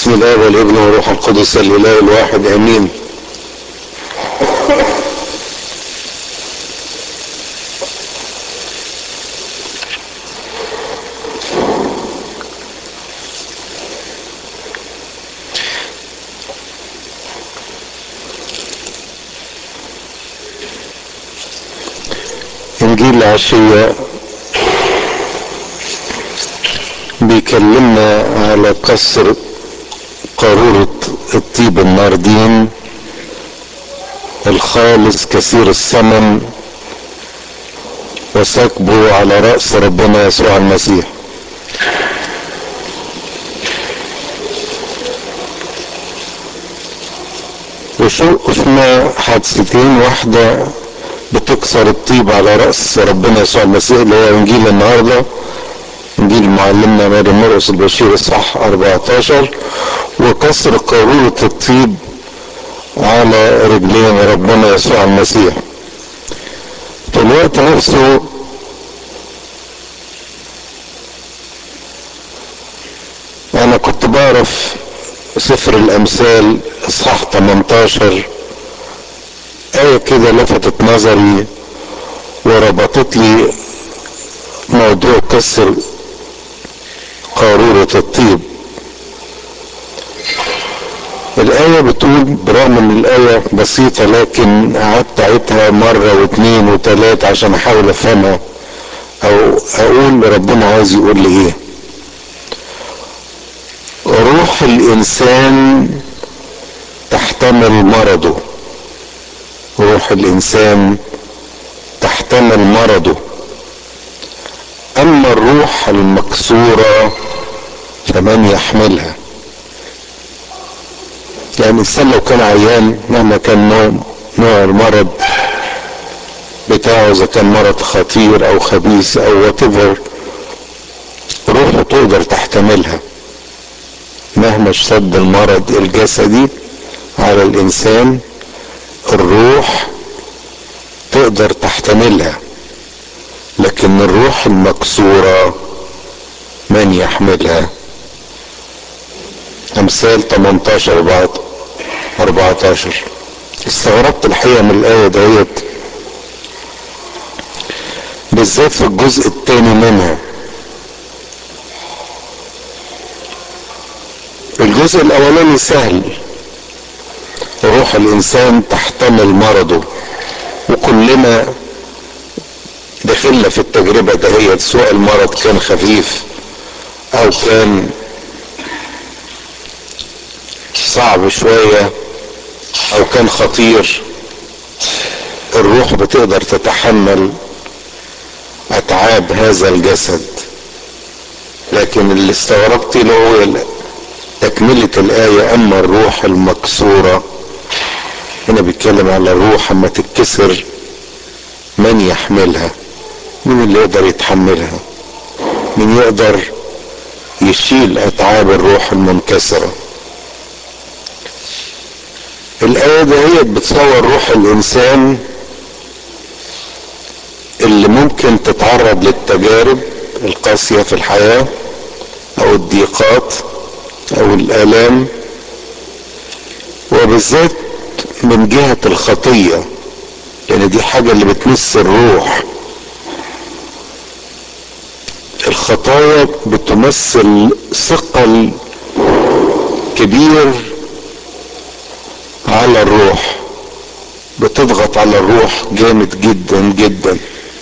باسم الاب والابن والروح القدس الاله الواحد امين انجيل العشيه بيكلمنا على كسر قارورة الطيب الناردين الخالص كثير الثمن وسكبه على رأس ربنا يسوع المسيح وشفنا حادثتين واحدة بتكسر الطيب على رأس ربنا يسوع المسيح اللي هو انجيل النهارده انجيل معلمنا ماري مرقس البشير اصحاح 14 وكسر قارورة الطيب على رجلين ربنا يسوع المسيح في الوقت نفسه انا كنت بعرف سفر الامثال اصحاح 18 ايه كده لفتت نظري وربطت لي موضوع كسر قارورة الطيب الآية بتقول برغم ان الآية بسيطة لكن قعدت أعيدها مرة واثنين وثلاثة عشان أحاول أفهمها أو أقول ربنا عايز يقول لي إيه روح الإنسان تحتمل مرضه روح الإنسان تحتمل مرضه أما الروح المكسورة فمن يحملها يعني الإنسان لو كان عيان مهما كان نوع, نوع المرض بتاعه إذا كان مرض خطير أو خبيث أو واتيفر روحه تقدر تحتملها مهما اشتد المرض الجسدي على الإنسان الروح تقدر تحتملها لكن الروح المكسورة من يحملها امثال 18 بعد 14 استغربت الحقيقة من الآية ديت بالذات في الجزء الثاني منها الجزء الاولاني سهل روح الانسان تحتمل مرضه وكلنا دخلنا في التجربة دهيت سواء المرض كان خفيف او كان صعب شوية او كان خطير الروح بتقدر تتحمل اتعاب هذا الجسد لكن اللي استغربت له هو تكملة الآية أما الروح المكسورة هنا بيتكلم على الروح أما تتكسر من يحملها مين اللي يقدر يتحملها مين يقدر يشيل أتعاب الروح المنكسرة الآية دهيت بتصور روح الإنسان اللي ممكن تتعرض للتجارب القاسية في الحياة أو الضيقات أو الآلام وبالذات من جهة الخطية لأن دي حاجة اللي بتمس الروح الخطايا بتمثل ثقل كبير على الروح بتضغط على الروح جامد جدا جدا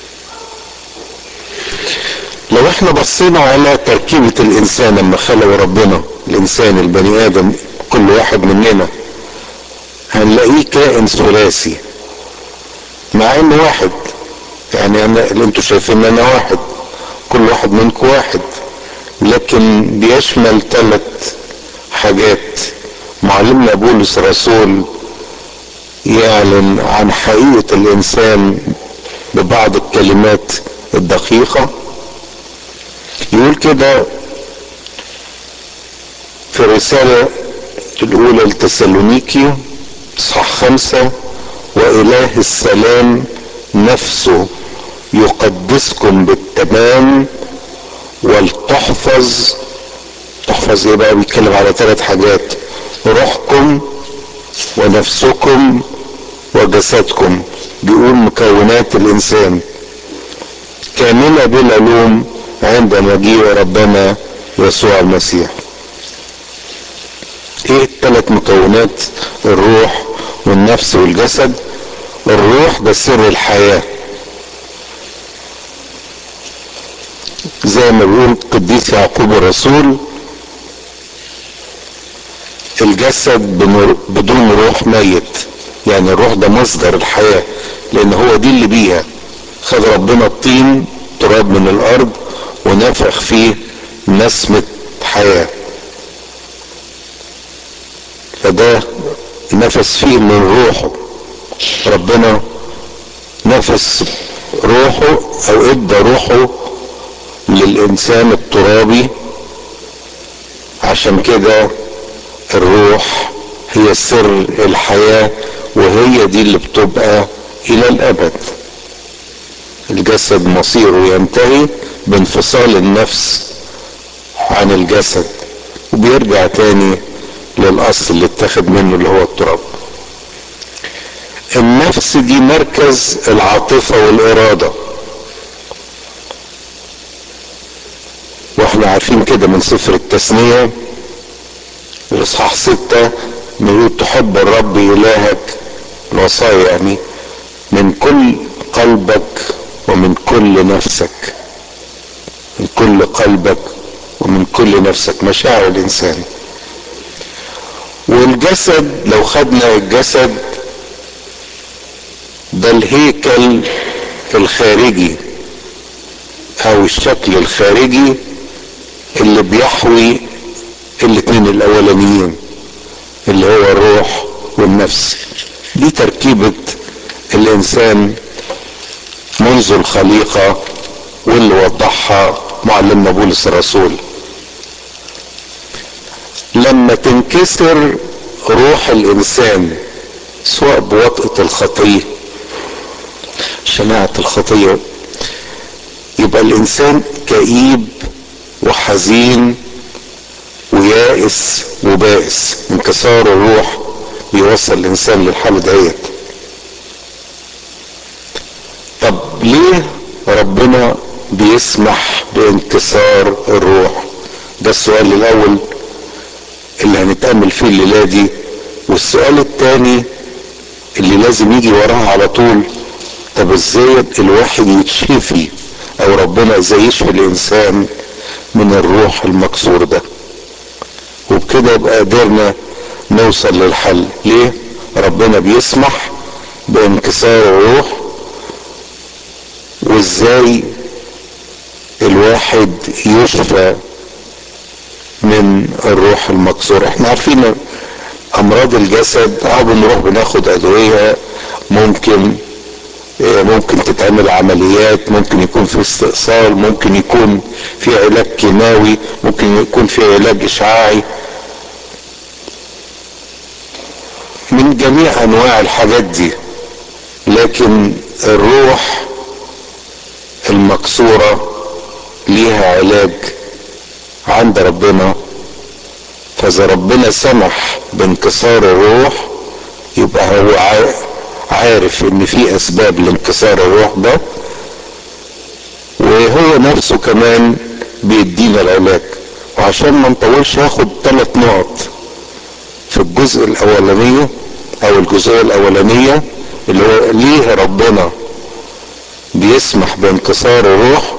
لو احنا بصينا على تركيبة الانسان لما خلق ربنا الانسان البني ادم كل واحد مننا هنلاقيه كائن ثلاثي مع انه واحد يعني انا اللي انتوا شايفين انا واحد كل واحد منكم واحد لكن بيشمل ثلاث حاجات معلمنا بولس رسول يعلن عن حقيقة الانسان ببعض الكلمات الدقيقة يقول كده في الرسالة الأولى لتسالونيكي صح خمسة وإله السلام نفسه يقدسكم بالتمام ولتحفظ تحفظ ايه بقى بيتكلم على ثلاث حاجات روحكم ونفسكم وجسدكم بيقول مكونات الانسان كاملة بلا لوم عند مجيء ربنا يسوع المسيح ايه الثلاث مكونات الروح والنفس والجسد الروح ده سر الحياة زي ما بيقول قديس يعقوب الرسول الجسد بدون روح ميت يعني الروح ده مصدر الحياة لان هو دي اللي بيها خد ربنا الطين تراب من الارض ونفخ فيه نسمة حياة فده نفس فيه من روحه ربنا نفس روحه او ادى روحه للانسان الترابي عشان كده الروح هي سر الحياة وهي دي اللي بتبقى الى الابد الجسد مصيره ينتهي بانفصال النفس عن الجسد وبيرجع تاني للاصل اللي اتخذ منه اللي هو التراب النفس دي مركز العاطفة والارادة واحنا عارفين كده من سفر التثنية الاصحاح ستة بيقول تحب الرب الهك الوصايا يعني من كل قلبك ومن كل نفسك من كل قلبك ومن كل نفسك مشاعر الانسان والجسد لو خدنا الجسد ده الهيكل الخارجي او الشكل الخارجي اللي بيحوي الاتنين الاولانيين اللي هو الروح والنفس دي تركيبة الانسان منذ الخليقة واللي وضحها معلمنا بولس الرسول لما تنكسر روح الانسان سواء بوطئة الخطية شناعة الخطية يبقى الانسان كئيب وحزين ويائس وبائس انكسار الروح بيوصل الانسان للحالة ديت طب ليه ربنا بيسمح بانكسار الروح ده السؤال الاول اللي هنتأمل فيه الليلة دي والسؤال الثاني اللي لازم يجي وراها على طول طب ازاي الواحد يتشفي او ربنا ازاي يشفي الانسان من الروح المكسور ده وبكده يبقى قدرنا نوصل للحل ليه ربنا بيسمح بانكسار الروح وازاي الواحد يشفى من الروح المكسور احنا عارفين امراض الجسد اه بنروح بناخد ادوية ممكن ممكن تتعمل عمليات ممكن يكون في استئصال ممكن يكون في علاج كيماوي ممكن يكون في علاج اشعاعي من جميع انواع الحاجات دي لكن الروح المكسورة ليها علاج عند ربنا فاذا ربنا سمح بانكسار الروح يبقى هو عارف ان في اسباب لانكسار الروح ده وهو نفسه كمان بيدينا العلاج وعشان ما نطولش هاخد ثلاث نقط في الجزء الاولانية او الجزئية الاولانية اللي هو ليه ربنا بيسمح بانكسار الروح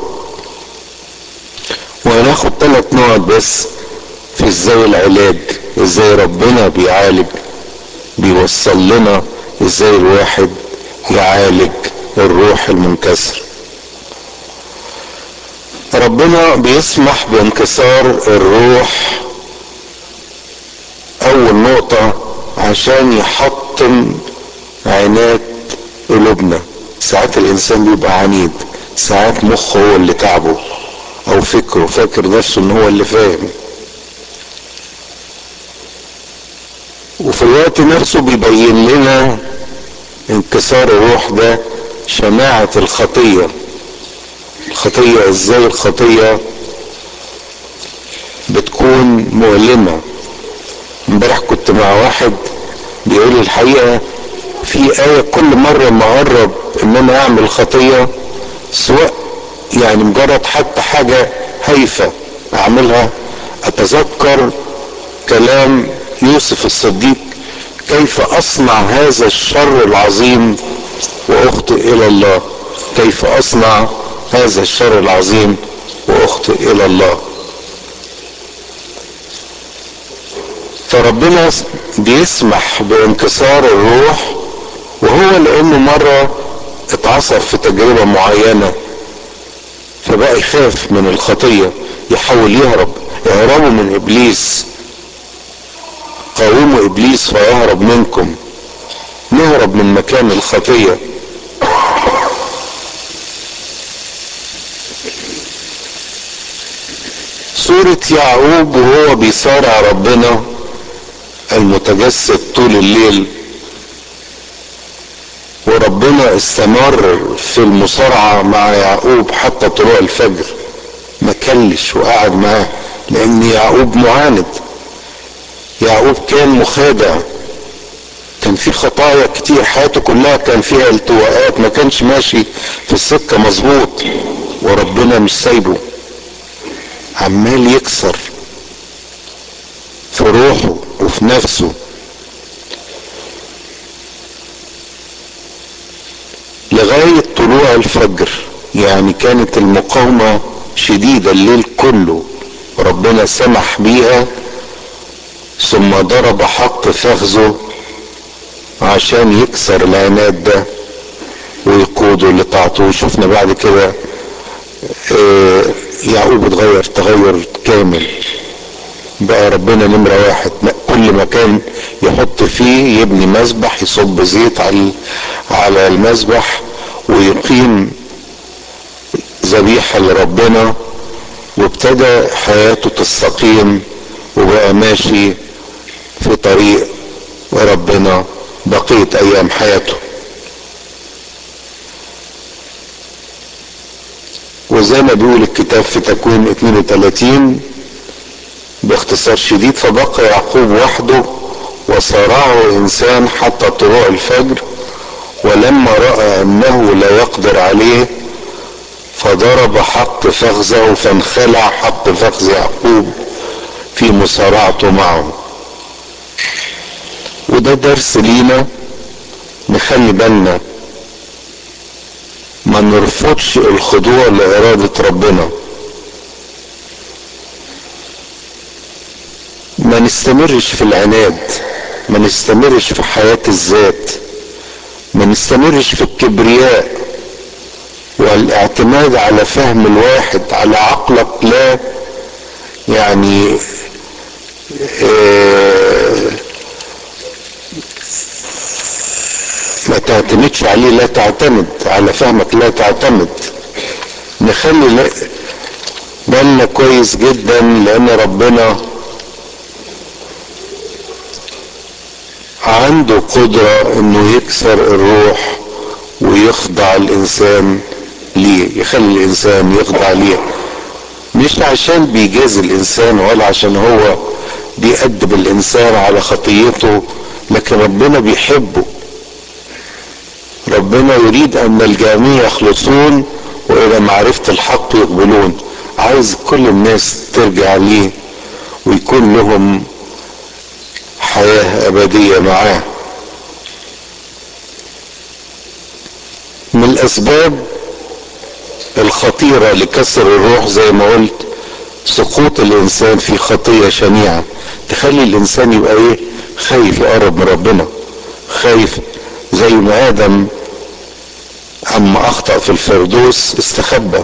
وهناخد ثلاث نقط بس في ازاي العلاج ازاي ربنا بيعالج بيوصل لنا ازاي الواحد يعالج الروح المنكسر ربنا بيسمح بانكسار الروح اول نقطة عشان يحطم عناد قلوبنا ساعات الانسان بيبقى عنيد ساعات مخه هو اللي تعبه او فكره فاكر نفسه ان هو اللي فاهم وفي الوقت نفسه بيبين لنا انكسار الروح ده شماعة الخطية الخطية ازاي الخطية بتكون مؤلمة امبارح كنت مع واحد بيقول لي الحقيقة في آية كل مرة ما أقرب إن أنا أعمل خطية سواء يعني مجرد حتى حاجة هايفة أعملها أتذكر كلام يوسف الصديق كيف أصنع هذا الشر العظيم وأخطئ إلى الله كيف أصنع هذا الشر العظيم وأخطئ إلى الله فربنا بيسمح بانكسار الروح وهو لانه مرة اتعصر في تجربة معينة فبقى يخاف من الخطية يحاول يهرب اهربوا من ابليس قاوموا ابليس فيهرب منكم نهرب من مكان الخطية سورة يعقوب وهو بيصارع ربنا المتجسد طول الليل وربنا استمر في المصارعة مع يعقوب حتى طلوع الفجر ما كلش وقعد معاه لان يعقوب معاند يعقوب كان مخادع كان في خطايا كتير حياته كلها كان فيها التواءات ما كانش ماشي في السكة مظبوط وربنا مش سايبه عمال يكسر في روحه وفي نفسه لغاية طلوع الفجر يعني كانت المقاومة شديدة الليل كله ربنا سمح بيها ثم ضرب حق فخذه عشان يكسر العناد ده ويقوده لطاعته شفنا بعد كده يعقوب اتغير تغير كامل بقى ربنا نمرة واحد كل مكان يحط فيه يبني مذبح يصب زيت على على المذبح ويقيم ذبيحة لربنا وابتدى حياته تستقيم وبقى ماشي في طريق ربنا بقية ايام حياته وزي ما بيقول الكتاب في تكوين 32 باختصار شديد فبقى يعقوب وحده وصارعه انسان حتى طلوع الفجر ولما راى انه لا يقدر عليه فضرب حق فخذه فانخلع حق فخذ يعقوب في مصارعته معه وده درس لينا نخلي بالنا ما نرفضش الخضوع لإرادة ربنا ما نستمرش في العناد ما نستمرش في حياة الذات ما نستمرش في الكبرياء والاعتماد على فهم الواحد على عقلك لا يعني آه ما تعتمدش عليه لا تعتمد على فهمك لا تعتمد نخلي بالنا كويس جدا لان ربنا عنده قدرة انه يكسر الروح ويخضع الانسان ليه يخلي الانسان يخضع ليه مش عشان بيجازي الانسان ولا عشان هو بيأدب الانسان على خطيته لكن ربنا بيحبه ربنا يريد ان الجميع يخلصون والى معرفة الحق يقبلون عايز كل الناس ترجع ليه ويكون لهم حياة ابدية معاه من الاسباب الخطيرة لكسر الروح زي ما قلت سقوط الانسان في خطية شنيعة تخلي الانسان يبقى ايه خايف يقرب من ربنا خايف زي ما ادم اما اخطأ في الفردوس استخبى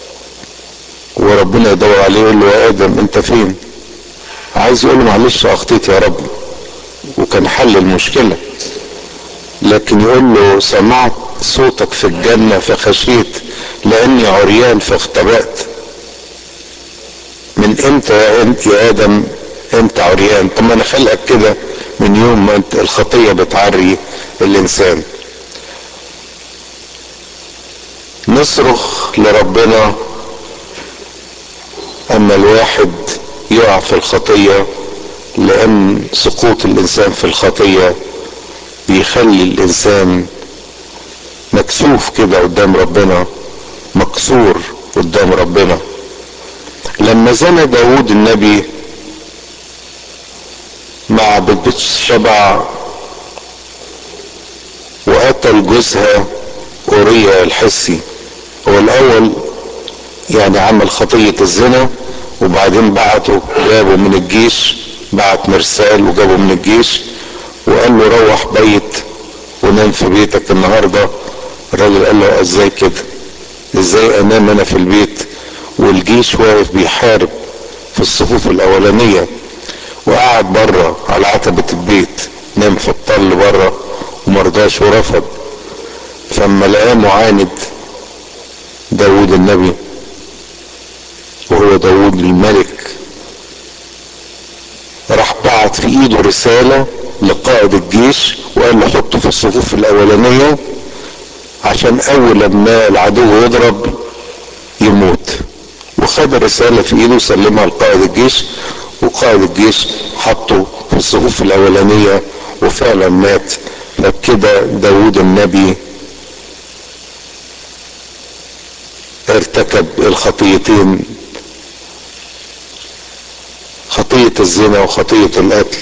وربنا يدور عليه يقول له يا ادم انت فين عايز يقول له معلش اخطيت يا رب وكان حل المشكلة لكن يقول له سمعت صوتك في الجنة فخشيت لاني عريان فاختبأت من امتى يا انت يا ادم انت عريان طب ما انا خلقك كده من يوم ما انت الخطية بتعري الانسان نصرخ لربنا اما الواحد يقع في الخطية لان سقوط الانسان في الخطية بيخلي الانسان مكسوف كده قدام ربنا مكسور قدام ربنا لما زنى داود النبي مع بنت شبع وقتل جوزها اوريا الحسي هو الاول يعني عمل خطية الزنا وبعدين بعته جابه من الجيش بعت مرسال وجابه من الجيش وقال له روح بيت ونام في بيتك النهارده الراجل قال له ازاي كده ازاي انام انا في البيت والجيش واقف بيحارب في الصفوف الاولانيه وقعد بره على عتبة البيت نام في الطل بره ومرضاش ورفض فما لقاه معاند داود النبي وهو داود الملك راح بعت في ايده رسالة لقائد الجيش وقال له حطه في الصفوف الاولانية عشان اول لما العدو يضرب يموت وخد الرسالة في ايده وسلمها لقائد الجيش وقائد الجيش حطه في الصفوف الاولانية وفعلا مات فبكده داود النبي ارتكب الخطيتين خطية الزنا وخطية القتل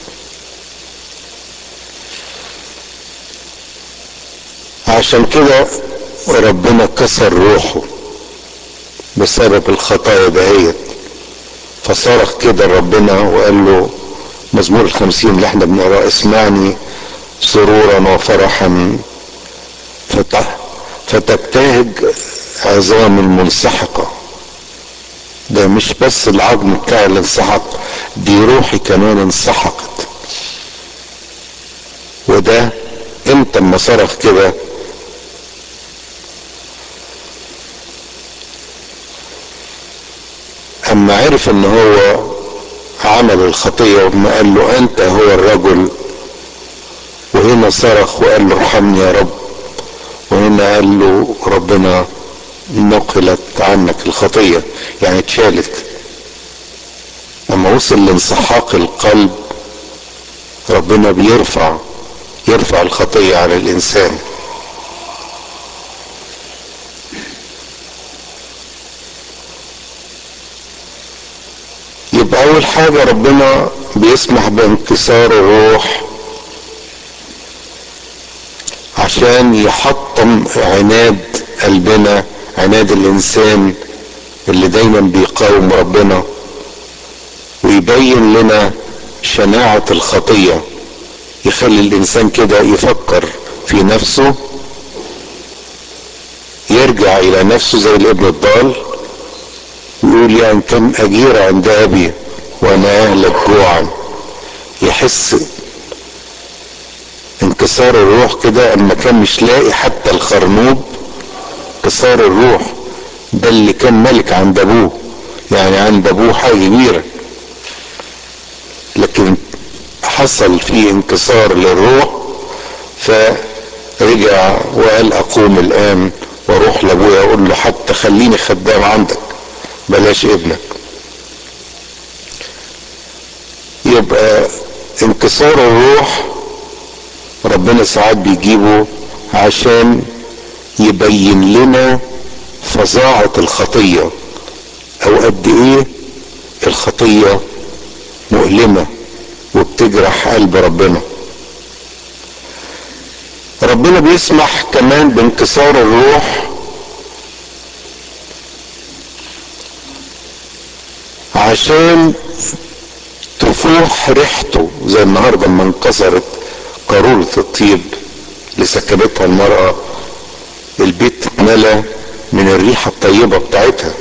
عشان كده ربنا كسر روحه بسبب الخطايا دهيت فصرخ كده ربنا وقال له مزمور الخمسين اللي احنا بنقراه اسمعني سرورا وفرحا فتبتهج عظام المنسحقة ده مش بس العظم بتاعي اللي انسحق دي روحي كمان انسحقت وده امتى اما صرخ كده اما عرف ان هو عمل الخطية وما قال له انت هو الرجل وهنا صرخ وقال له ارحمني يا رب وهنا قال له ربنا نقلت عنك الخطية يعني اتشالت اما وصل لانسحاق القلب ربنا بيرفع يرفع الخطية عن الانسان يبقى اول حاجة ربنا بيسمح بانكسار الروح عشان يحطم عناد قلبنا عناد الانسان اللي دايما بيقاوم ربنا ويبين لنا شناعة الخطية يخلي الانسان كده يفكر في نفسه يرجع الى نفسه زي الابن الضال ويقول يعني كم اجير عند ابي وانا اهلك جوعا يحس انكسار الروح كده اما كان مش لاقي حتى الخرنوب انكسار الروح ده اللي كان ملك عند ابوه يعني عند ابوه حاجه كبيره لكن حصل فيه انكسار للروح فرجع وقال اقوم الان واروح لابويا اقول له حتى خليني خدام عندك بلاش ابنك يبقى انكسار الروح ربنا ساعات بيجيبه عشان يبين لنا فظاعة الخطية او قد ايه الخطية مؤلمة وبتجرح قلب ربنا ربنا بيسمح كمان بانكسار الروح عشان تفوح ريحته زي النهارده لما انكسرت قارورة الطيب اللي سكبتها المرأة البيت ملا من الريحة الطيبة بتاعتها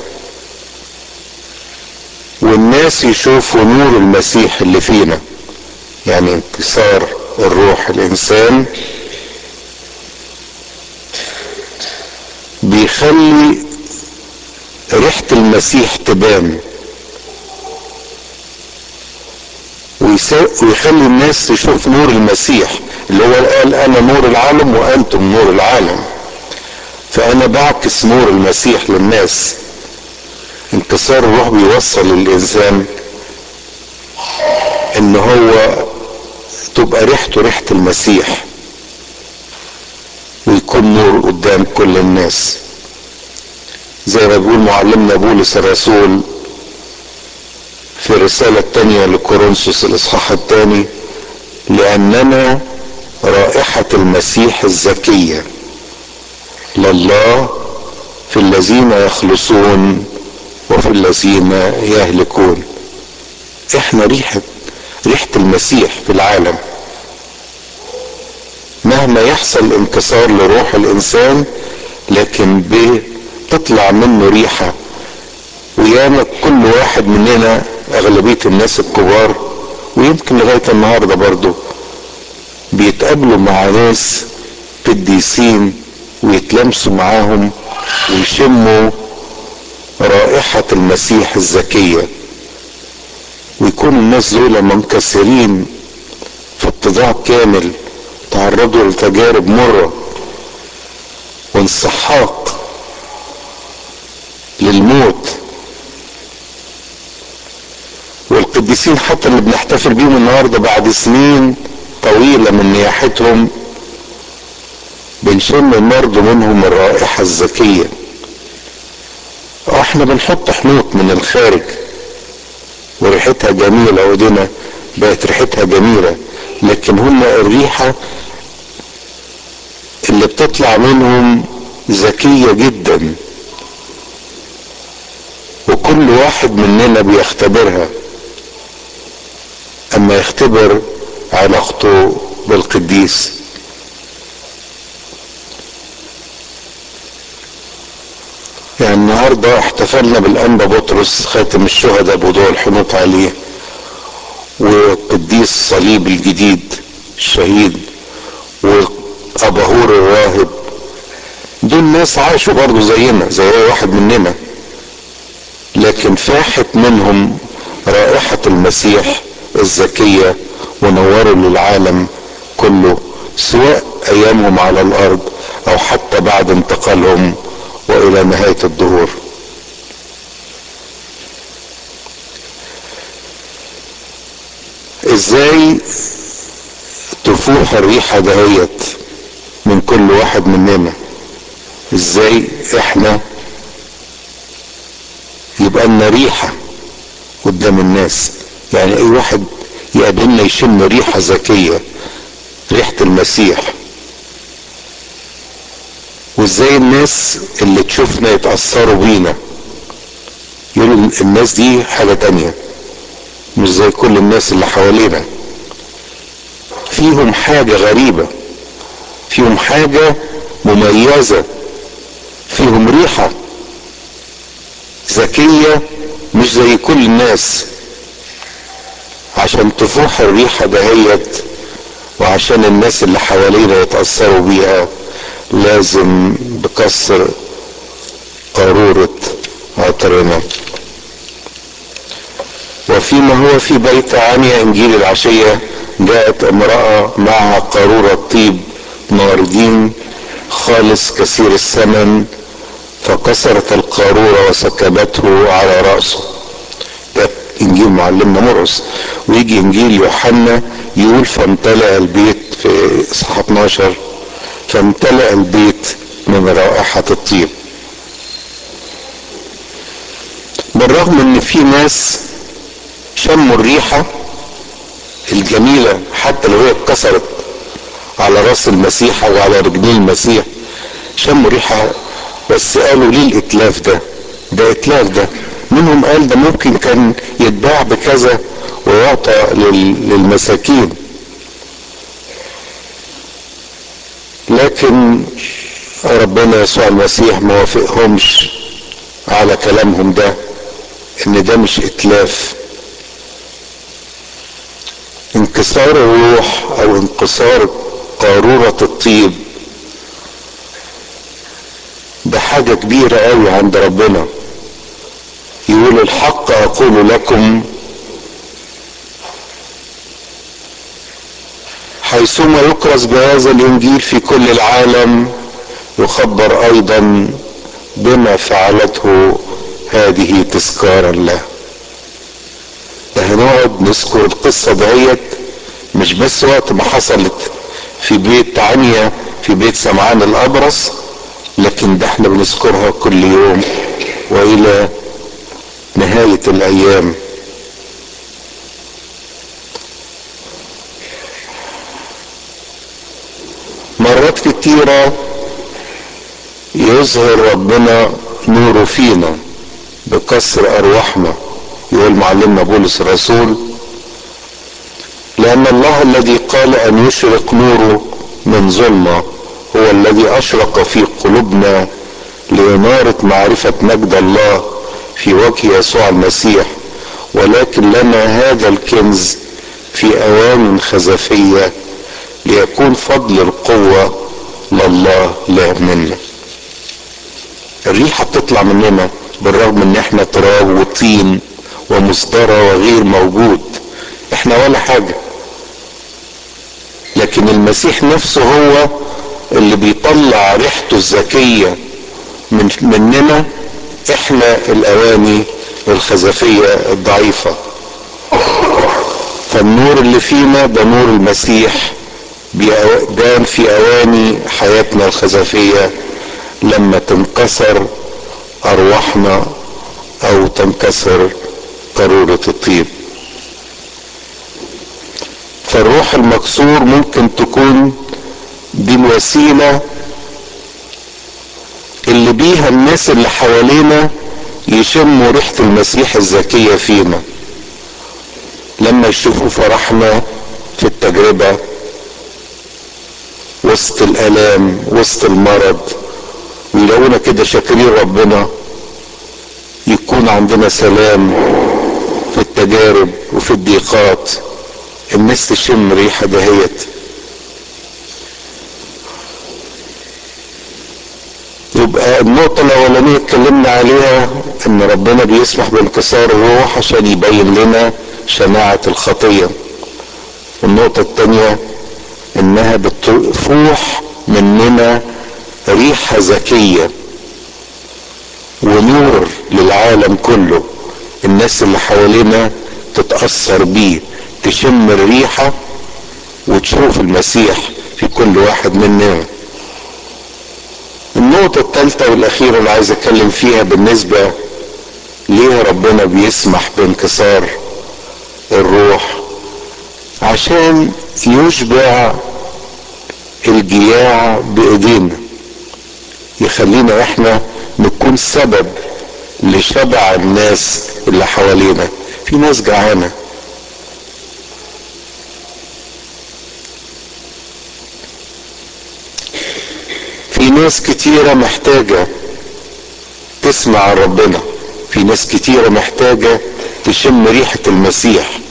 والناس يشوفوا نور المسيح اللي فينا يعني انكسار الروح الانسان بيخلي ريحة المسيح تبان ويخلي الناس تشوف نور المسيح اللي هو قال انا نور العالم وانتم نور العالم فانا بعكس نور المسيح للناس انكسار الروح بيوصل الانسان ان هو تبقى ريحته ريحة المسيح ويكون نور قدام كل الناس زي ما بيقول معلمنا بولس الرسول في الرسالة الثانية لكورنثوس الإصحاح الثاني لأننا رائحة المسيح الزكية لله في الذين يخلصون وفي الذين يهلكون احنا ريحة ريحة المسيح في العالم مهما يحصل انكسار لروح الانسان لكن بتطلع منه ريحة وياما كل واحد مننا اغلبية الناس الكبار ويمكن لغاية النهاردة برضو بيتقابلوا مع ناس قديسين ويتلمسوا معاهم ويشموا رائحة المسيح الزكية ويكون الناس دول منكسرين في اتضاع كامل تعرضوا لتجارب مرة وانسحاق للموت والقديسين حتى اللي بنحتفل بيهم النهارده بعد سنين طويلة من نياحتهم بنشم برضه منهم الرائحة الزكية احنا بنحط حنوط من الخارج وريحتها جميلة ودينا بقت ريحتها جميلة لكن هم الريحة اللي بتطلع منهم ذكية جدا وكل واحد مننا بيختبرها اما يختبر علاقته بالقديس يعني النهاردة احتفلنا بالأنبا بطرس خاتم الشهداء بوضوع الحنوط عليه وقديس صليب الجديد الشهيد وأباهور الراهب دول ناس عاشوا برضه زينا زي اي واحد مننا لكن فاحت منهم رائحة المسيح الزكية ونوروا للعالم كله سواء ايامهم على الارض او حتى بعد انتقالهم والى نهاية الظهور ازاي تفوح الريحة دهيت من كل واحد مننا ازاي احنا يبقى لنا ريحة قدام الناس يعني اي واحد يقابلنا يشم ريحة ذكية ريحة المسيح وازاي الناس اللي تشوفنا يتأثروا بينا يقولوا الناس دي حاجة تانية مش زي كل الناس اللي حوالينا فيهم حاجة غريبة فيهم حاجة مميزة فيهم ريحة ذكية مش زي كل الناس عشان تفوح الريحة دهيت وعشان الناس اللي حوالينا يتأثروا بيها لازم بكسر قارورة عطرنا وفيما هو في بيت عنيا انجيل العشية جاءت امرأة معها قارورة طيب ناردين خالص كثير الثمن فكسرت القارورة وسكبته على رأسه ده انجيل معلمنا مرقس ويجي انجيل يوحنا يقول فامتلأ البيت في اصحاح 12 فامتلأ البيت من رائحة الطيب بالرغم ان في ناس شموا الريحة الجميلة حتى لو هي اتكسرت على راس المسيح او على رجلين المسيح شموا ريحة بس قالوا ليه الاتلاف ده ده اتلاف ده منهم قال ده ممكن كان يتباع بكذا ويعطى للمساكين لكن ربنا يسوع المسيح ما وافقهمش على كلامهم ده ان ده مش اتلاف انكسار الروح او انكسار قارورة الطيب ده حاجة كبيرة قوي عند ربنا يقول الحق اقول لكم حيثما يكرز بهذا الانجيل في كل العالم يخبر ايضا بما فعلته هذه تذكارا له ده هنقعد نذكر القصة دهيت مش بس وقت ما حصلت في بيت عنيا في بيت سمعان الأبرص لكن ده احنا بنذكرها كل يوم وإلى نهاية الأيام مرات كتيرة يظهر ربنا نوره فينا بكسر أرواحنا يقول معلمنا بولس الرسول لأن الله الذي قال أن يشرق نوره من ظلمة هو الذي أشرق في قلوبنا لإنارة معرفة مجد الله في وجه يسوع المسيح ولكن لنا هذا الكنز في أوان خزفية ليكون فضل القوة لله لا منا الريحة بتطلع مننا بالرغم ان احنا تراب وطين ومصدرة وغير موجود احنا ولا حاجة لكن المسيح نفسه هو اللي بيطلع ريحته الذكية من مننا احنا الاواني الخزفية الضعيفة فالنور اللي فينا ده نور المسيح بان في اواني حياتنا الخزفية لما تنكسر ارواحنا او تنكسر قارورة الطيب فالروح المكسور ممكن تكون دي الوسيلة اللي بيها الناس اللي حوالينا يشموا ريحة المسيح الذكية فينا لما يشوفوا فرحنا في التجربة وسط الالام وسط المرض ويلاقونا كده شاكرين ربنا يكون عندنا سلام في التجارب وفي الضيقات الناس تشم ريحه دهيت يبقى النقطة الأولانية اتكلمنا عليها إن ربنا بيسمح بانكسار الروح عشان يبين لنا شناعة الخطية. النقطة التانية إنها بتفوح مننا ريحة ذكية ونور للعالم كله الناس اللي حوالينا تتأثر بيه تشم الريحة وتشوف المسيح في كل واحد مننا النقطة الثالثة والأخيرة اللي عايز أتكلم فيها بالنسبة ليه ربنا بيسمح بانكسار الروح عشان يشبع الجياع بإيدينا يخلينا احنا نكون سبب لشبع الناس اللي حوالينا في ناس جعانه في ناس كتيرة محتاجة تسمع عن ربنا في ناس كتيرة محتاجة تشم ريحة المسيح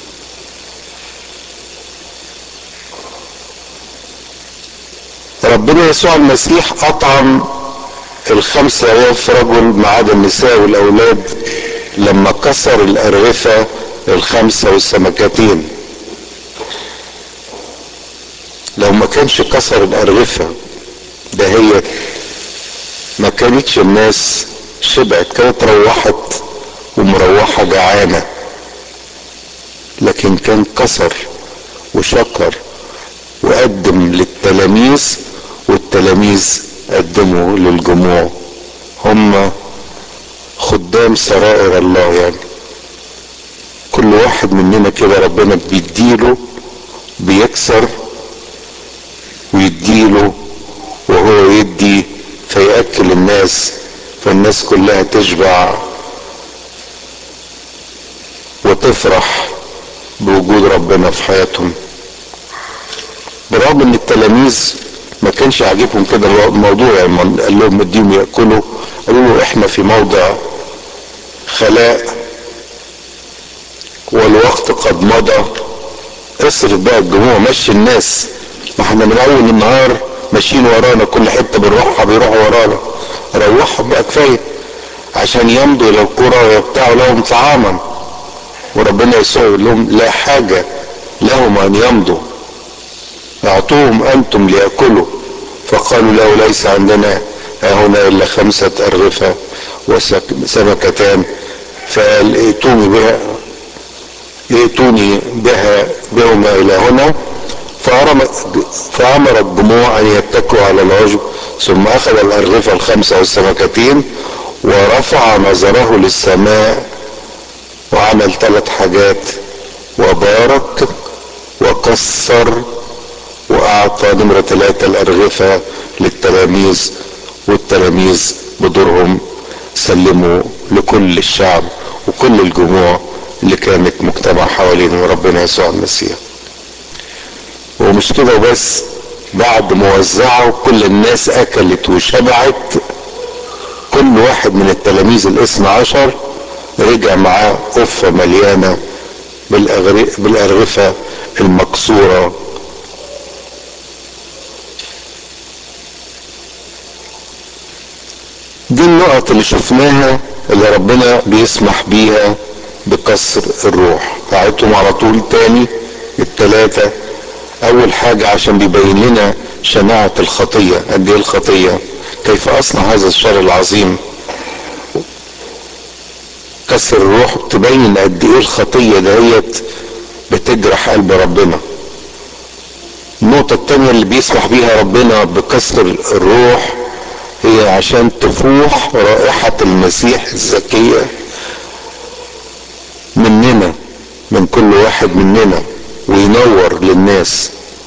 ربنا يسوع المسيح أطعم الخمسة آلاف رجل ما عدا النساء والأولاد لما كسر الأرغفة الخمسة والسمكتين لو ما كانش كسر الأرغفة دهيت ما كانتش الناس شبعت كانت روحت ومروحة جعانة لكن كان كسر وشكر وقدم للتلاميذ والتلاميذ قدموا للجموع هم خدام سرائر الله يعني كل واحد مننا كده ربنا بيديله بيكسر ويديله وهو يدي فيأكل الناس فالناس كلها تشبع وتفرح بوجود ربنا في حياتهم برغم ان التلاميذ ما كانش عاجبهم كده الموضوع يعني قال لهم اديهم ياكلوا قالوا له احنا في موضع خلاء والوقت قد مضى اصرف بقى الجموع مشي الناس ما احنا من اول النهار ماشيين ورانا كل حته بنروحها بيروحوا ورانا روحهم بقى كفايه عشان يمضوا الى القرى ويبتاعوا لهم طعاما وربنا يسوع يقول لهم لا حاجه لهم ان يمضوا اعطوهم انتم ليأكلوا فقالوا له ليس عندنا هنا الا خمسة ارغفة وسمكتان فقال ائتوني بها ائتوني بها بهما الى هنا فامر الجموع ان يتكوا على العشب ثم اخذ الارغفه الخمسه والسمكتين ورفع نظره للسماء وعمل ثلاث حاجات وبارك وكسر واعطى نمرة ثلاثة الارغفة للتلاميذ والتلاميذ بدورهم سلموا لكل الشعب وكل الجموع اللي كانت مجتمع حوالين ربنا يسوع المسيح ومش كده بس بعد ما وزعوا كل الناس اكلت وشبعت كل واحد من التلاميذ الاثنى عشر رجع معاه قفة مليانة بالأرغفة المكسورة دي النقط اللي شفناها اللي ربنا بيسمح بيها بكسر الروح هعيدهم على طول تاني التلاتة اول حاجة عشان بيبين لنا شناعة الخطية قد ايه الخطية كيف اصنع هذا الشر العظيم كسر الروح تبين قد ايه الخطية دهيت بتجرح قلب ربنا النقطة التانية اللي بيسمح بيها ربنا بكسر الروح هي عشان تفوح رائحة المسيح الزكية مننا من كل واحد مننا وينور للناس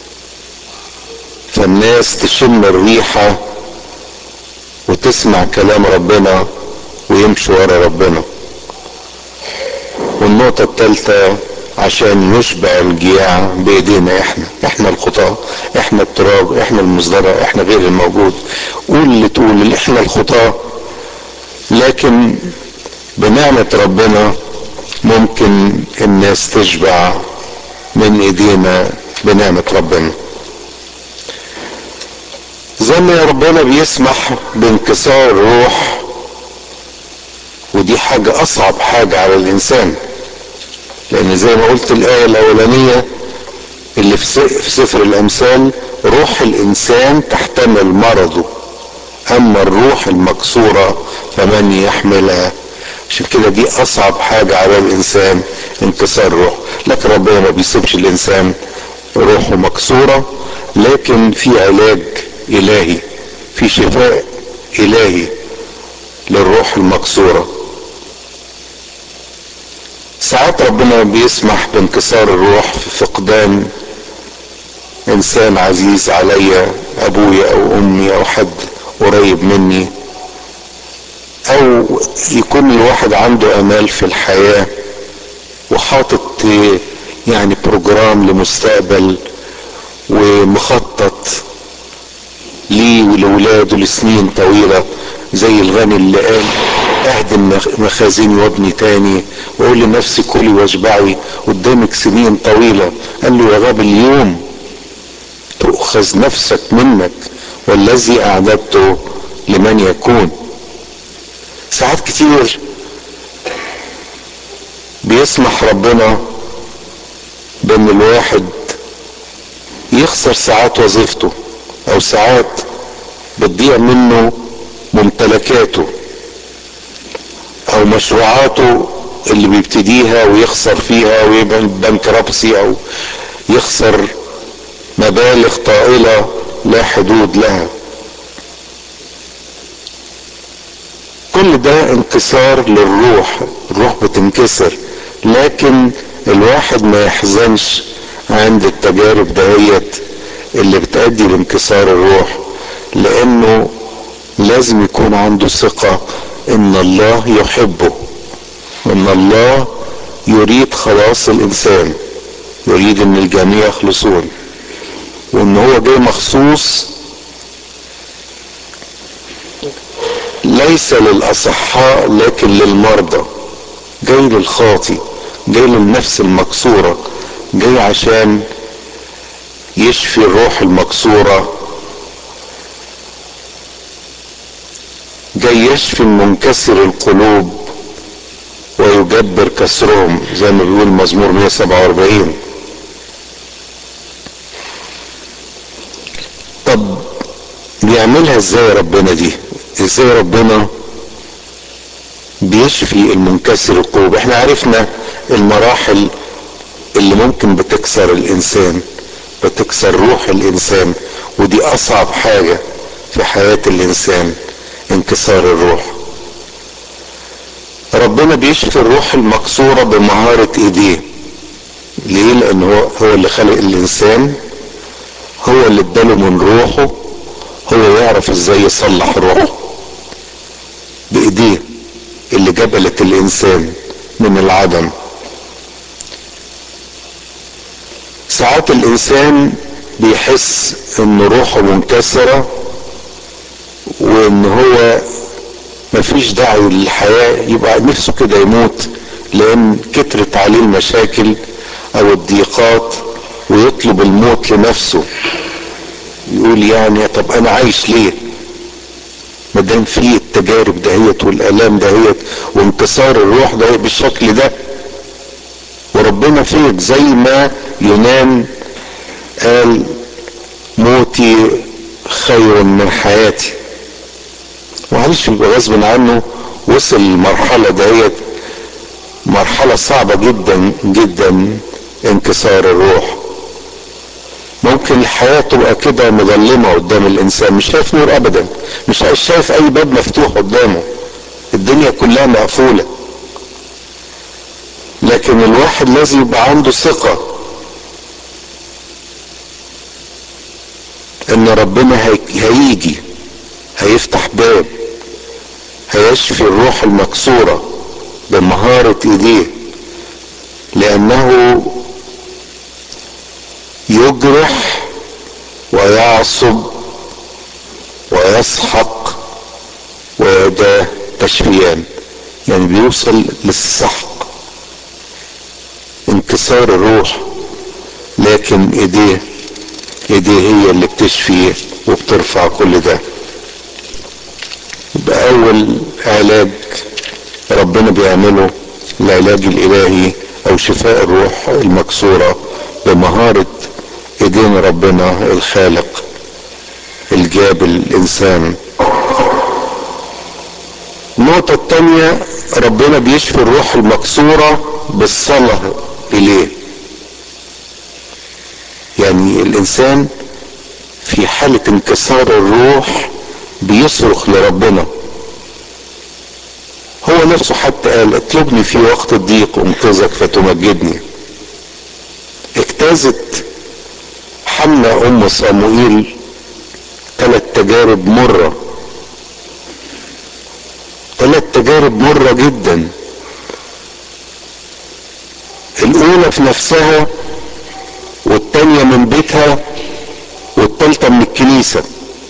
فالناس تشم الريحة وتسمع كلام ربنا ويمشوا ورا ربنا والنقطة الثالثة عشان نشبع الجياع بايدينا احنا احنا الخطاة احنا التراب احنا المصدرة احنا غير الموجود قول اللي تقول اللي احنا الخطاة لكن بنعمة ربنا ممكن الناس تشبع من ايدينا بنعمة ربنا زي ما ربنا بيسمح بانكسار الروح ودي حاجة اصعب حاجة على الانسان لان زي ما قلت الاية الاولانية اللي في سفر الامثال روح الانسان تحتمل مرضه اما الروح المكسورة فمن يحملها عشان كده دي اصعب حاجة على الانسان انكسار الروح لكن ربنا ما بيسيبش الانسان روحه مكسورة لكن في علاج الهي في شفاء الهي للروح المكسوره ساعات ربنا بيسمح بانكسار الروح في فقدان انسان عزيز عليا ابويا او امي او حد قريب مني او يكون الواحد عنده امال في الحياة وحاطط يعني بروجرام لمستقبل ومخطط ليه ولولاده لسنين طويلة زي الغني اللي قال اهدم مخازني وابني تاني واقول لنفسي كلي واشبعي قدامك سنين طويلة قال له يا غاب اليوم تؤخذ نفسك منك والذي اعددته لمن يكون ساعات كتير بيسمح ربنا بان الواحد يخسر ساعات وظيفته او ساعات بتضيع منه ممتلكاته او مشروعاته اللي بيبتديها ويخسر فيها ويبقى بنكربسي او يخسر مبالغ طائلة لا حدود لها كل ده انكسار للروح الروح بتنكسر لكن الواحد ما يحزنش عند التجارب دهيت اللي بتأدي لانكسار الروح لانه لازم يكون عنده ثقة ان الله يحبه وان الله يريد خلاص الانسان يريد ان الجميع يخلصون وان هو جاي مخصوص ليس للاصحاء لكن للمرضى جاي للخاطي جاي للنفس المكسورة جاي عشان يشفي الروح المكسورة جاي يشفي منكسر القلوب ويجبر كسرهم زي ما بيقول مزمور 147 طب بيعملها ازاي ربنا دي ازاي ربنا بيشفي المنكسر القلوب احنا عرفنا المراحل اللي ممكن بتكسر الانسان بتكسر روح الانسان ودي اصعب حاجة في حياة الانسان انكسار الروح ربنا بيشفي الروح المكسورة بمهارة ايديه ليه لان هو هو اللي خلق الانسان هو اللي اداله من روحه هو يعرف ازاي يصلح روحه بايديه اللي جبلت الانسان من العدم ساعات الانسان بيحس ان روحه منكسرة وان هو مفيش داعي للحياة يبقى نفسه كده يموت لان كترت عليه المشاكل او الضيقات ويطلب الموت لنفسه يقول يعني طب انا عايش ليه ما دام في التجارب دهيت والالام دهيت وانكسار الروح ده بالشكل ده وربنا فيك زي ما يونان قال موتي خير من حياتي معلش يبقى غصب عنه وصل المرحلة دهيت مرحلة صعبة جدا جدا انكسار الروح ممكن الحياة تبقى كده مظلمة قدام الإنسان مش شايف نور أبدا مش شايف أي باب مفتوح قدامه الدنيا كلها مقفولة لكن الواحد لازم يبقى عنده ثقة إن ربنا هيجي هيفتح باب هيشفي الروح المكسورة بمهارة ايديه لانه يجرح ويعصب ويسحق ويداه تشفيان يعني بيوصل للسحق انكسار الروح لكن ايديه ايديه هي اللي بتشفي وبترفع كل ده يبقى اول علاج ربنا بيعمله العلاج الالهي او شفاء الروح المكسورة بمهارة ايدين ربنا الخالق الجابل الانسان النقطة التانية ربنا بيشفي الروح المكسورة بالصلاة اليه يعني الانسان في حالة انكسار الروح بيصرخ لربنا هو نفسه حتى قال اطلبني في وقت الضيق انقذك فتمجدني اجتازت حمنا ام صموئيل ثلاث تجارب مرة ثلاث تجارب مرة جدا الاولى في نفسها والتانية من بيتها والتالتة من الكنيسة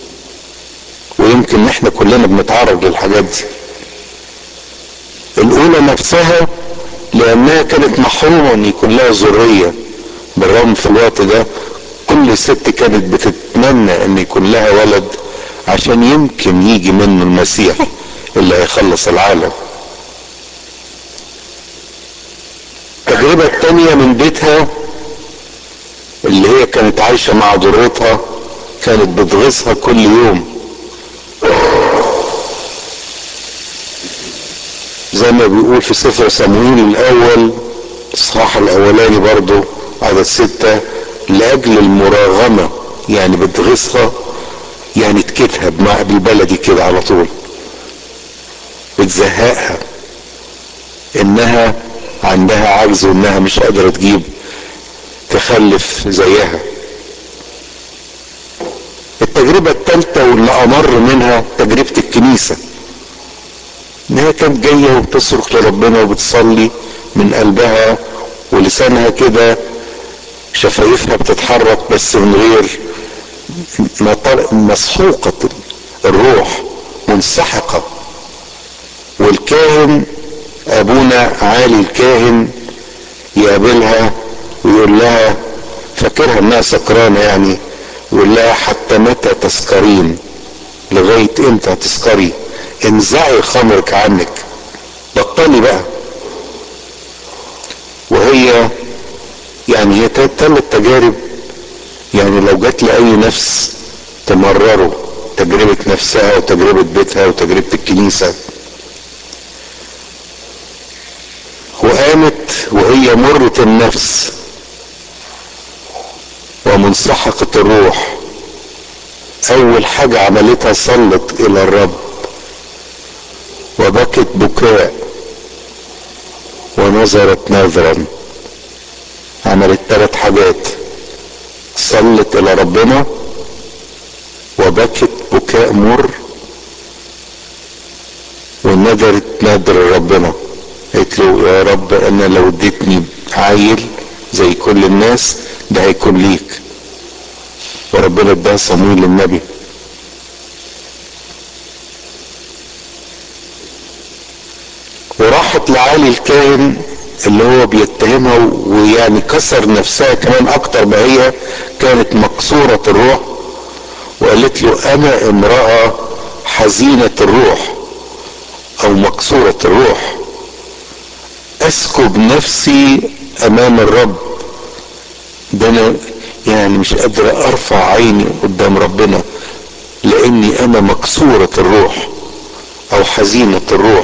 ويمكن احنا كلنا بنتعرض للحاجات دي الاولى نفسها لانها كانت محرومة ان يكون لها ذرية بالرغم في الوقت ده كل ست كانت بتتمنى ان يكون لها ولد عشان يمكن يجي منه المسيح اللي هيخلص العالم التجربة التانية من بيتها اللي هي كانت عايشة مع ضرتها كانت بتغيظها كل يوم زي ما بيقول في سفر صمويل الاول الصحاح الاولاني برضو عدد ستة لاجل المراغمة يعني بتغيظها يعني تكتها بالبلدي كده على طول بتزهقها انها عندها عجز وانها مش قادرة تجيب تخلف زيها التجربة الثالثة واللي امر منها تجربة الكنيسة انها كانت جاية وبتصرخ لربنا وبتصلي من قلبها ولسانها كده شفايفها بتتحرك بس من غير مسحوقة الروح منسحقة والكاهن ابونا عالي الكاهن يقابلها ويقول لها فاكرها انها سكرانة يعني يقول لها حتى متى تسكرين لغاية امتى تسكري انزعي خمرك عنك بطلي بقى وهي يعني هي ثلاث تجارب يعني لو جات لأي نفس تمرروا تجربة نفسها وتجربة بيتها وتجربة الكنيسة وقامت وهي مرة النفس ومنسحقة الروح اول حاجة عملتها صلت الى الرب وبكت بكاء ونظرت نظرا عملت ثلاث حاجات صلت الى ربنا وبكت بكاء مر ونذرت نذر ربنا قالت له يا رب انا لو اديتني عيل زي كل الناس ده هيكون ليك وربنا اداها صمويل للنبي وراحت لعالي الكاهن اللي هو بيتهمها ويعني كسر نفسها كمان اكتر ما هي كانت مكسورة الروح وقالت له انا امرأة حزينة الروح او مكسورة الروح اسكب نفسي امام الرب ده انا يعني مش قادر ارفع عيني قدام ربنا لاني انا مكسورة الروح او حزينة الروح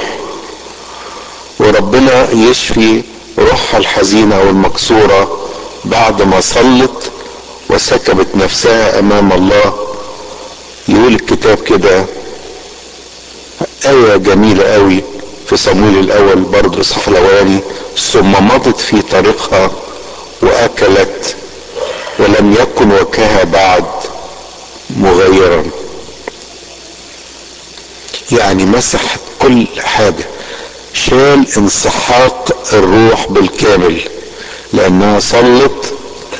وربنا يشفي روحها الحزينة او المكسورة بعد ما صلت وسكبت نفسها امام الله يقول الكتاب كده آية جميلة قوي في صمويل الأول برضه إصحاح الأولاني ثم مضت في طريقها وأكلت ولم يكن وجهها بعد مغيرا يعني مسح كل حاجة شال انسحاق الروح بالكامل لأنها صلت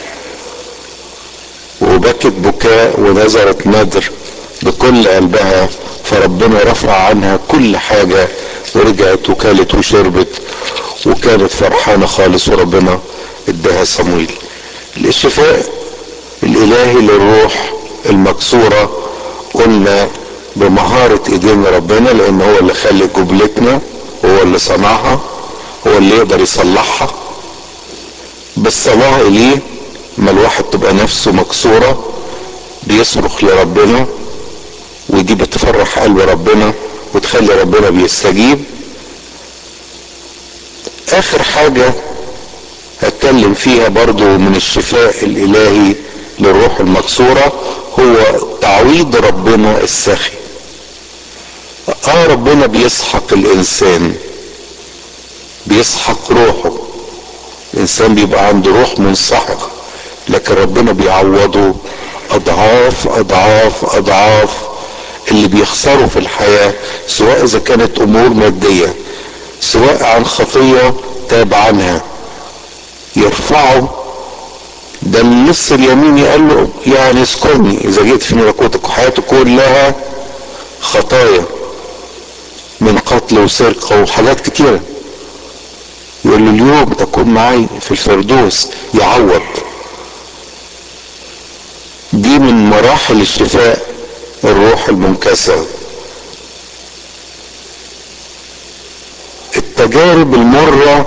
وبكت بكاء ونظرت ندر بكل قلبها فربنا رفع عنها كل حاجة ورجعت وكلت وشربت وكانت فرحانة خالص وربنا اداها صمويل الشفاء الالهي للروح المكسورة قلنا بمهارة ايدين ربنا لان هو اللي خلق جبلتنا هو اللي صنعها هو اللي يقدر يصلحها بالصلاة اليه ما الواحد تبقى نفسه مكسورة بيصرخ لربنا ودي بتفرح قلب ربنا وتخلي ربنا بيستجيب اخر حاجة هتكلم فيها برضو من الشفاء الالهي للروح المكسورة هو تعويض ربنا السخي اه ربنا بيسحق الانسان بيسحق روحه الانسان بيبقى عنده روح منسحقة لكن ربنا بيعوضه اضعاف اضعاف اضعاف اللي بيخسروا في الحياة سواء اذا كانت امور مادية سواء عن خطية تاب عنها يرفعه ده النص اليميني قال له يعني اذكرني اذا جيت في ملكوتك وحياتي كلها خطايا من قتل وسرقة وحاجات كتيرة يقول له اليوم تكون معي في الفردوس يعوض دي من مراحل الشفاء الروح المنكسر التجارب المرة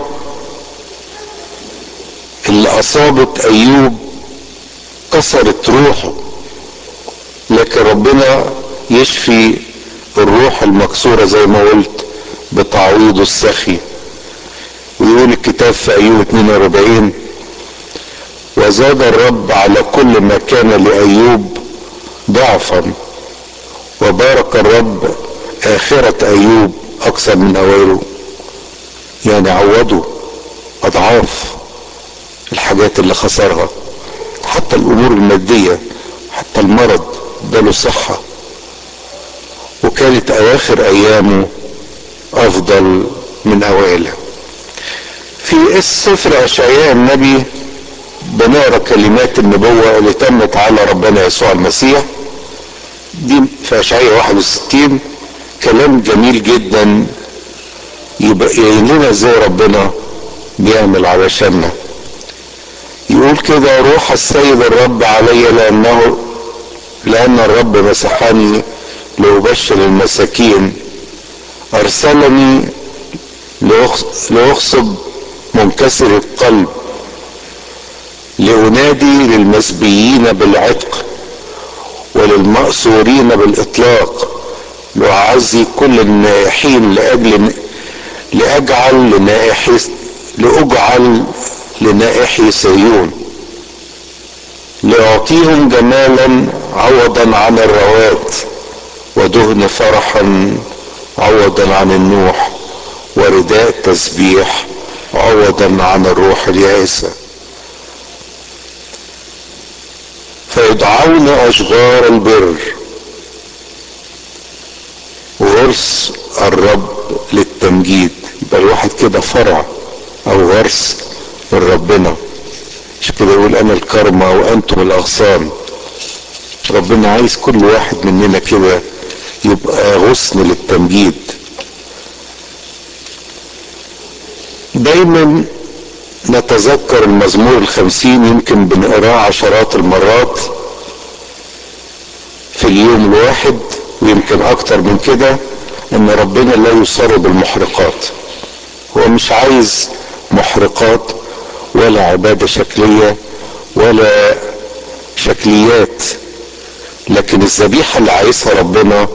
اللي اصابت ايوب كسرت روحه لكن ربنا يشفي الروح المكسورة زي ما قلت بتعويضه السخي ويقول الكتاب في ايوب 42 وزاد الرب على كل ما كان لايوب ضعفا وبارك الرب اخرة ايوب اكثر من اوائله يعني عوضوا اضعاف الحاجات اللي خسرها حتى الامور المادية حتى المرض اداله صحة وكانت اواخر ايامه افضل من اوائلها في سفر اشعياء النبي بنقرا كلمات النبوة اللي تمت على ربنا يسوع المسيح دي في اشعياء 61 كلام جميل جدا يبقى لنا ازاي ربنا بيعمل علشاننا يقول كده روح السيد الرب علي لانه لان الرب مسحني لأبشر المساكين أرسلني لأخصب منكسر القلب لأنادي للمسبيين بالعتق وللمأسورين بالإطلاق لأعزي كل النائحين لأجل لأجعل لنائحي لأجعل لنائحي سيون لأعطيهم جمالا عوضا عن الروات ودهن فرحا عوضا عن النوح ورداء تسبيح عوضا عن الروح اليائسة فيدعون أشجار البر غرس الرب للتمجيد يبقى الواحد كده فرع او غرس من ربنا مش كده يقول انا الكرمة وانتم الاغصان ربنا عايز كل واحد مننا كده يبقى غصن للتمجيد دايما نتذكر المزمور الخمسين يمكن بنقراه عشرات المرات في اليوم الواحد ويمكن اكتر من كده ان ربنا لا يصر بالمحرقات هو مش عايز محرقات ولا عبادة شكلية ولا شكليات لكن الذبيحة اللي عايزها ربنا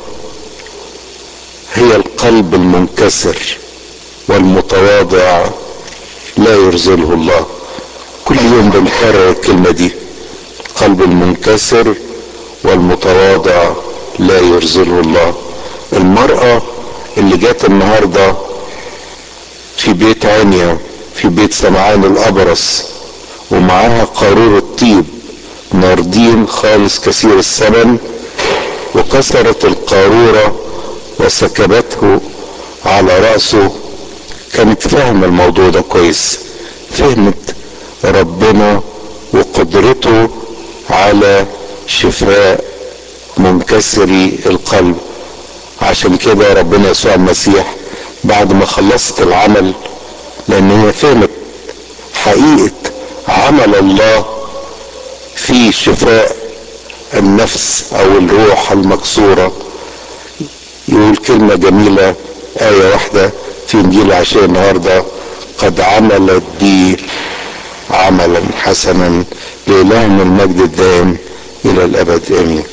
هي القلب المنكسر والمتواضع لا يرزله الله كل يوم بنكرر الكلمة دي القلب المنكسر والمتواضع لا يرزله الله المرأة اللي جات النهاردة في بيت عنيا في بيت سمعان الأبرص ومعاها قارورة طيب ناردين خالص كثير الثمن وكسرت القارورة وسكبته على رأسه كانت فاهمة الموضوع ده كويس فهمت ربنا وقدرته على شفاء منكسري القلب عشان كده ربنا يسوع المسيح بعد ما خلصت العمل لان هي فهمت حقيقة عمل الله في شفاء النفس او الروح المكسورة يقول كلمة جميلة آية واحدة في انجيل عشاء النهاردة قد عملت بي عملا حسنا لإلهنا المجد الدائم إلى الأبد آمين